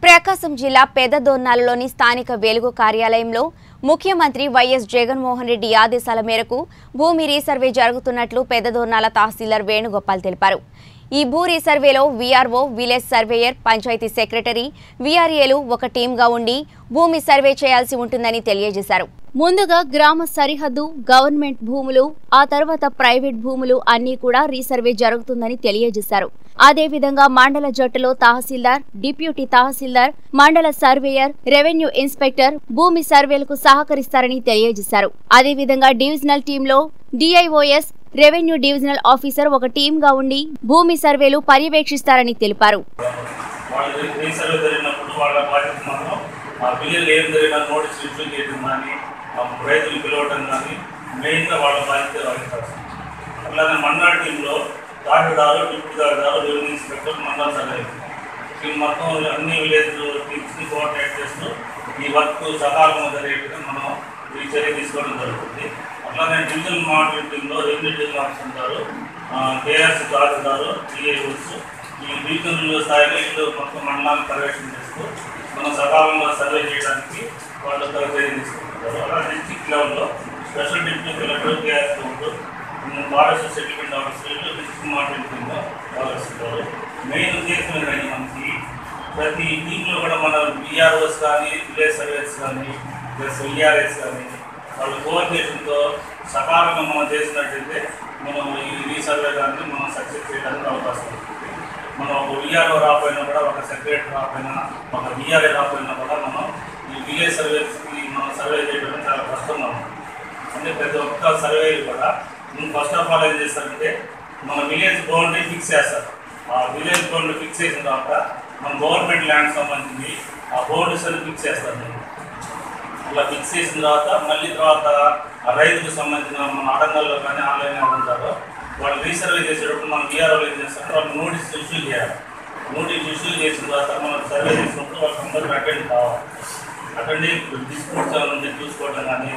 ప్రకాశం జిల్లా పెదదొన్నాలలోని స్థానిక వెలుగు కార్యాలయంలో ముఖ్యమంత్రి వైఎస్ జగన్మోహన్ రెడ్డి ఆదేశాల మేరకు భూమి రీసర్వే జరుగుతున్నట్లు పెదదొన్నాల తహసీల్దార్ వేణుగోపాల్ తెలిపారు ఈ భూ రీసర్వేలో VRO village surveyor panchayat secretary వీఆర్ఏలు ఒక టీంగా ఉండి భూమి సర్వే చేయాల్సి ఉంటుందని తెలియజేశారు ముందుగా గ్రామ సరిహద్దు గవర్నమెంట్ భూములు ఆ తర్వాత ప్రైవేట్ భూములు అన్నీ కూడా రీసర్వే జరుగుతుందని తెలియజేశారు అదేవిధంగా మండల జట్టులో తహసీల్దార్ డిప్యూటీ తహసీల్దార్ మండల సర్వేయర్ రెవెన్యూ ఇన్స్పెక్టర్ భూమి సర్వేలకు సహకరిస్తారని తెలియజేశారు అదేవిధంగా డివిజనల్ టీంలో డిఐఓఎస్ రెవెన్యూ డివిజనల్ ఆఫీసర్ ఒక టీంగా ఉండి భూమి సర్వేలు పర్యవేక్షిస్తారని తెలిపారు వాళ్ళు రీసర్వ్ జరిగినప్పుడు వాళ్ళ బాధ్యత మాత్రం ఆ బిల్లులు ఏం జరిగినా నోటీస్ ఇష్యూ చేయడం కానీ ఆ రైతులు పిలవడం కానీ మెయిన్గా వాళ్ళ బాధ్యత వహిస్తారు అట్లానే మండల టీంలో tahsildar deputy tahsildar revenue inspector మండల సర్వే ఈ మొత్తం అన్ని విలేజ్ టీమ్స్ని కోఆర్డినేట్ చేస్తూ ఈ వర్క్ సకాలంలో జరిగేట్టుగా మనం ఈ చర్య తీసుకోవడం జరుగుతుంది అట్లానే డివిజనల్ మానిటరింగ్ టీంలో రెవెన్యూ డివిజన్ ఆఫీస్ ఉంటారు కేఎస్ తహసీల్దారు టీఏఓస్ ఈ డివిజనల్ స్థాయిలో వీళ్ళు మొత్తం మండలాన్ని పర్యవేక్షణ చేస్తూ మనం సకాలంలో సర్వే చేయడానికి వాళ్ళు చర్య తీసుకుంటారు అలా డిస్టిక్ లెవెల్లో స్పెషల్ డిప్యూటీ కలెక్టర్ కేఎస్ ఉంటూ ఫారెస్ట్ సెటిల్మెంట్ ఆఫీసర్లు డిస్ట్రిక్ట్ మానిటరింగ్ టీంలో వ్యవహరిస్తారు మెయిన్ ఉద్దేశం ఏంటంటే మనకి ప్రతి టీంలో కూడా మన బీఆర్ఓస్ కానీ విలేజ్ సర్వేస్ కానీ ప్లస్ ఈఆర్ఎస్ కానీ వాళ్ళ కోఆర్డినేషన్తో సకాలంగా మనం చేసినట్టయితే మనం ఈ రీసర్వే కానీ మనం సక్సెస్ చేయడానికి అవకాశం ఉంటుంది మనం ఒక విఆర్ఓ రాకపోయినా కూడా ఒక సెక్రటరీ రాకపోయినా ఒక విఆర్ఏ రాకపోయినా కూడా మనం ఈ విలేజ్ సర్వేస్కి మనం సర్వే చేయడం చాలా కష్టంగా ఉంటుంది అంటే ప్రతి ఒక్క సర్వేలు కూడా ఫస్ట్ ఆఫ్ ఆల్ ఏం చేస్తారంటే మన విలేజ్ బౌండరీ ఫిక్స్ చేస్తారు ఆ విలేజ్ బౌండరీ ఫిక్స్ చేసిన తర్వాత మన గవర్నమెంట్ ల్యాండ్ సంబంధించి ఆ బౌండరీస్ అని ఫిక్స్ చేస్తారు అలా ఫిక్స్ చేసిన తర్వాత మళ్ళీ తర్వాత ఆ రైతుకు సంబంధించిన మన ఆడంగల్లో కానీ ఆన్లైన్ ఉంటారో వాళ్ళు రీసర్వే చేసేటప్పుడు మనం బీఆర్ఓ ఏం చేస్తారు వాళ్ళు నోటీస్ ఇష్యూ చేయాలి నోటీస్ ఇష్యూ చేసిన తర్వాత మనం సర్వే చేసినప్పుడు వాళ్ళకి అందరికీ అటెండ్ కావాలి అటెండ్ డిస్ప్యూట్స్ ఏమైనా ఉంటే చూసుకోవడం కానీ